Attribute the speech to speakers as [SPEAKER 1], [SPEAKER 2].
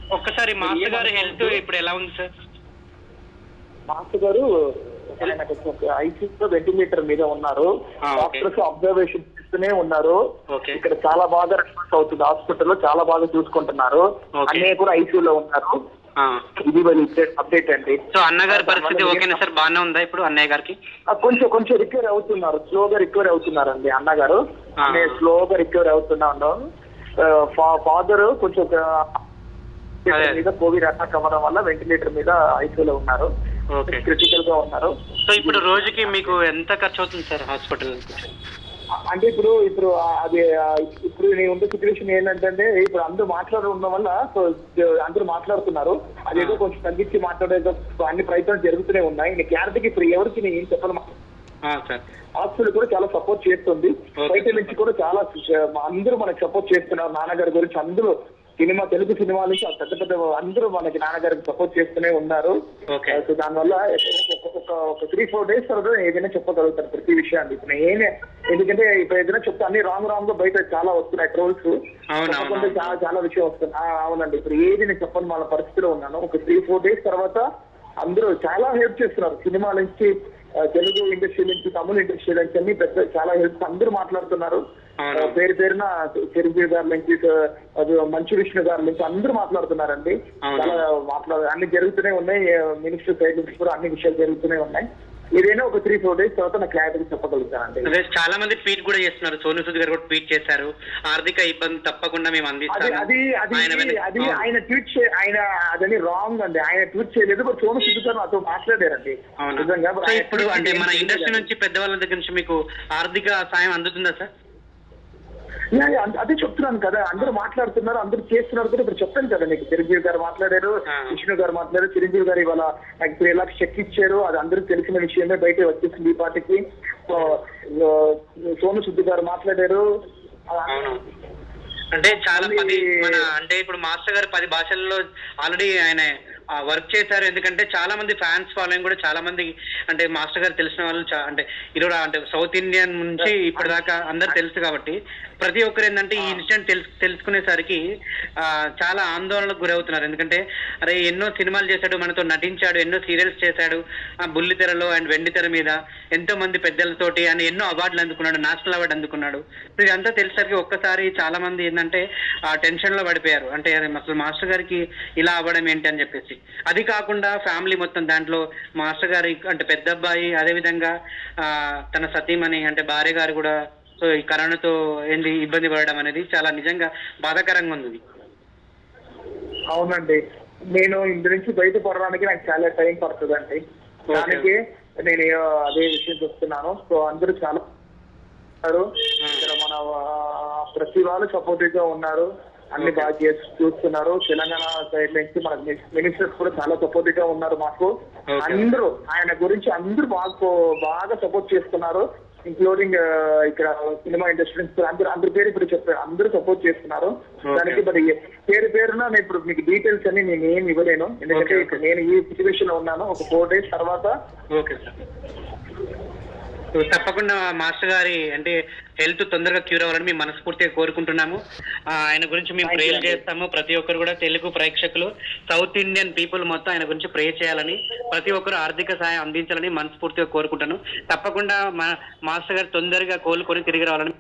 [SPEAKER 1] ఒక్కసారి మాస్టర్ గారి హెల్త్ ఇప్పుడు ఎలా ఉంది సార్
[SPEAKER 2] మాస్టర్ గారు ఆయన ఐసీయూలో వెంటిలేటర్ మీద ఉన్నారు
[SPEAKER 1] ఆ, ఓకే.
[SPEAKER 2] డాక్టర్స్ అబ్జర్వేషన్ చేస్తూనే ఉన్నారు
[SPEAKER 1] ఓకే.
[SPEAKER 2] ఇక్కడ చాలా బాగా రెస్పాన్స్ అవుతుంది హాస్పిటల్లో చాలా బాగా చూసుకుంటున్నారు
[SPEAKER 1] ఓకే.
[SPEAKER 2] అన్నయ్య కూడా ఐసీయూలో ఉన్నారు
[SPEAKER 1] ఆ.
[SPEAKER 2] ఇది మరి అప్డేట్ అండి
[SPEAKER 1] సో అన్నగారి పరిస్థితి ఓకేనా సార్ బాగానే ఉందా ఇప్పుడు అన్నయ్య గారికి
[SPEAKER 2] ఆ, కొంచెం కొంచెం రికవర్ అవుతున్నారు స్లోగా రికవర్ అవుతున్నారండి అన్నగారు
[SPEAKER 1] ఆ.
[SPEAKER 2] నేను స్లోగా రికవర్ అవుతున్నాను ఫాదర్ కొంచెం
[SPEAKER 1] అదే.
[SPEAKER 2] మీద కోవిడ్ అటాక్ అవ్వడం వల్ల వెంటిలేటర్ మీద ఐసీయూలో ఉన్నారు
[SPEAKER 1] ఓకే
[SPEAKER 2] క్రిటికల్ గా ఉన్నారు
[SPEAKER 1] సో ఇప్పుడు రోజుకి మీకు ఎంత ఖర్చు అవుతుంది సార్ హాస్పిటల్
[SPEAKER 2] అంటే ఇప్పుడు ఇప్పుడు ఆ- అది ఆ, ఇప్పుడు నేను ఉండే సిచ్యువేషన్ ఏంటంటే ఇప్పుడు అందరూ మాట్లాడడం ఉండడం వల్ల సో అందరూ మాట్లాడుతున్నారు అదేదో
[SPEAKER 1] ఆ.
[SPEAKER 2] కొంచెం తగ్గించి మాట్లాడేదో అన్ని ప్రయత్నాలు జరుగుతూనే ఉన్నాయి నేను క్లారిటీకి ఇప్పుడు ఎవరికి నేను ఏం చెప్పాలి
[SPEAKER 1] సార్
[SPEAKER 2] హాస్పిటల్ కూడా చాలా సపోర్ట్ చేస్తుంది
[SPEAKER 1] Okay.
[SPEAKER 2] బయట నుంచి కూడా చాలా అందరూ మనకి సపోర్ట్ చేస్తున్నారు నాన్నగారి గురించి అందరూ సినిమా తెలుగు సినిమా నుంచి ఆ పెద్ద పెద్ద అందరూ మనకి నాన్నగారికి సపోర్ట్ చేస్తూనే ఉన్నారు
[SPEAKER 1] Okay.
[SPEAKER 2] సో దానివల్ల ఒక- ఒక ఒక త్రీ ఫోర్ డేస్ తర్వాత ఏదైనా చెప్పగలుగుతాను ప్రతి విషయాన్ని ఇప్పుడు నేనే ఎందుకంటే ఇప్పుడు ఏదైనా చెప్తే అన్ని రాంగ్ రాంగ్ గా బయట చాలా వస్తున్నాయి ట్రోల్స్
[SPEAKER 1] అవును, అవును.
[SPEAKER 2] చాలా చాలా విషయం వస్తుంది ఆ, అవునండి ఇప్పుడు ఏది నేను చెప్పని వాళ్ళ పరిస్థితిలో ఉన్నాను ఒక త్రీ ఫోర్ డేస్ తర్వాత అందరూ చాలా హెల్ప్ చేస్తున్నారు సినిమా నుంచి ఆ, తెలుగు ఇండస్ట్రీ నుంచి తమిళ ఇండస్ట్రీ నుంచి అన్ని పెద్ద చాలా హెల్ప్ అందరూ మాట్లాడుతున్నారు
[SPEAKER 1] అవును.
[SPEAKER 2] ఆ, పేరు పేరున చిరంజీవి గారి నుంచి ఆ, అది మంచు విష్ణు గారి నుంచి అందరూ మాట్లాడుతున్నారండి
[SPEAKER 1] అవును.
[SPEAKER 2] చాలా మాట్లాడు అన్ని జరుగుతూనే ఉన్నాయి మినిస్టర్ సైడ్ నుంచి కూడా అన్ని విషయాలు జరుగుతూనే ఉన్నాయి ఏదైనా ఒక త్రీ ఫోర్ డేస్ తర్వాత నాకు క్లారిటీ చెప్పగలుగుతానండి
[SPEAKER 1] అదే చాలా మంది ట్వీట్ కూడా చేస్తున్నారు సోను సూద్ గారు కూడా ట్వీట్ చేశారు ఆర్థిక ఇబ్బంది తప్పకుండా మేము
[SPEAKER 2] అది
[SPEAKER 1] అందిస్తాము
[SPEAKER 2] అది అది
[SPEAKER 1] ఆయన వెనక-
[SPEAKER 2] అది
[SPEAKER 1] అవును.
[SPEAKER 2] ఆయన ట్వీట్ చే ఆయన అదని రాంగ్ అండి ఆయన ట్వీట్ చేయలేదు బట్ సోను సిద్ధు గారు నాతో మాట్లాడారండి
[SPEAKER 1] అవునా
[SPEAKER 2] నిజంగా
[SPEAKER 1] సో
[SPEAKER 2] but ఆయన
[SPEAKER 1] ఇప్పుడు
[SPEAKER 2] tweet
[SPEAKER 1] అంటే మన
[SPEAKER 2] చేయలేదు.
[SPEAKER 1] ఇండస్ట్రీ నుంచి పెద్దవాళ్ళ దగ్గర నుంచి మీకు ఆర్థిక సాయం అందుతుందా సార్
[SPEAKER 2] యా, యా, అదే చెప్తున్నాను కదా అందరూ మాట్లాడుతున్నారు అందరూ చేస్తున్నారు కూడా ఇప్పుడు చెప్పాను కదా నీకు చిరంజీవి గారు మాట్లాడారు
[SPEAKER 1] ఆ.
[SPEAKER 2] విష్ణు గారు మాట్లాడారు చిరంజీవి గారు ఇవాళ నాకు త్రీ లాక్స్ చెక్ ఇచ్చారు అది అందరికీ తెలిసిన విషయమే బయట వచ్చేసింది ఈ పార్టీకి సో, ఆ, సోను సుద్ది గారు మాట్లాడారు ఆ,
[SPEAKER 1] అవును అంటే చాలా
[SPEAKER 2] మళ్ళీ-
[SPEAKER 1] పది మన అంటే ఇప్పుడు మాస్టర్ గారు పది భాషల్లో ఆల్రెడీ ఆయన వర్క్ చేశారు ఎందుకంటే చాలా మంది ఫ్యాన్స్ ఫాలోయింగ్ కూడా చాలా మంది అంటే మాస్టర్ గారు తెలిసిన వాళ్ళు చా- అంటే ఈరోజు అంటే సౌత్ ఇండియన్ నుంచి ఇప్పటిదాకా అందరు తెలుసు కాబట్టి ప్రతి ఒక్కరు ఏంటంటే ఈ ఇన్సిడెంట్ తెలుసు తెలుసుకునేసరికి ఆ, చాలా ఆందోళనకు గురవుతున్నారు ఎందుకంటే అరే ఎన్నో సినిమాలు చేశాడు మనతో నటించాడు ఎన్నో సీరియల్స్ చేశాడు ఆ బుల్లి తెరలో అండ్ వెండి తెర మీద ఎంతో మంది పెద్దలతోటి ఆయన ఎన్నో అవార్డులు అందుకున్నాడు నేషనల్ అవార్డు అందుకున్నాడు సో ఇదంతా తెలిసరికి ఒక్కసారి చాలా మంది ఏంటంటే ఆ టెన్షన్ లో పడిపోయారు అంటే అరే అసలు మాస్టర్ గారికి ఇలా అవ్వడం ఏంటి అని చెప్పేసి అది కాకుండా ఫ్యామిలీ మొత్తం దాంట్లో మాస్టర్ గారి అంటే పెద్ద అబ్బాయి అదే విధంగా ఆ, తన సతీమణి అంటే భార్య గారు కూడా సో ఈ కరోనాతో ఏంది ఇబ్బంది పడడం అనేది చాలా నిజంగా బాధాకరంగా ఉంది ఇది.
[SPEAKER 2] అవునండి నేను ఇందు నుంచి బయటపడడానికి నాకు చాలా టైం పడుతుందండి
[SPEAKER 1] Okay.
[SPEAKER 2] దానికి నేను ఆ, అదే విషయం చెప్తున్నాను సో అందరూ చాలా ఉన్నారు. ఇక్కడ మన ఆ, ప్రతి వాళ్ళు సపోర్టివ్ గా ఉన్నారు అన్ని
[SPEAKER 1] Okay.
[SPEAKER 2] బాగా చేసి చూస్తున్నారు తెలంగాణ సైడ్ నుంచి మన మినిస్టర్స్ కూడా చాలా సపోర్టివ్ గా ఉన్నారు మాకు
[SPEAKER 1] Okay.
[SPEAKER 2] అందరూ ఆయన గురించి అందరూ బాగా బాగా సపోర్ట్ చేస్తున్నారు ఇంక్లూడింగ్ ఇక్కడ సినిమా ఇండస్ట్రీ నుంచి అందరూ అందరి పేరు ఇప్పుడు చెప్పారు అందరూ సపోర్ట్ చేస్తున్నారు
[SPEAKER 1] Okay.
[SPEAKER 2] దానికి మరి పేరు పేరున నేను ఇప్పుడు మీకు డీటెయిల్స్ అన్ని నేను ఏం ఇవ్వలేను ఎందుకంటే
[SPEAKER 1] Okay,
[SPEAKER 2] ఇప్పుడు నేను ఈ సిచ్యువేషన్ లో ఉన్నాను ఒక ఫోర్ డేస్ తర్వాత
[SPEAKER 1] ఓకే సార్ సో తప్పకుండా మాస్టర్ గారి అంటే హెల్త్ తొందరగా క్యూర్ అవ్వాలని మేము మనస్ఫూర్తిగా కోరుకుంటున్నాము ఆ, ఆయన గురించి మేము
[SPEAKER 2] Thank you
[SPEAKER 1] ప్రేయర్
[SPEAKER 2] అండి.
[SPEAKER 1] చేస్తాము ప్రతి ఒక్కరు కూడా తెలుగు ప్రేక్షకులు సౌత్ ఇండియన్ పీపుల్ మొత్తం ఆయన గురించి ప్రే చేయాలని ప్రతి ఒక్కరు ఆర్థిక సాయం అందించాలని మనస్ఫూర్తిగా కోరుకుంటాను తప్పకుండా మా మాస్టర్ గారు తొందరగా కోలుకొని తిరిగి రావాలని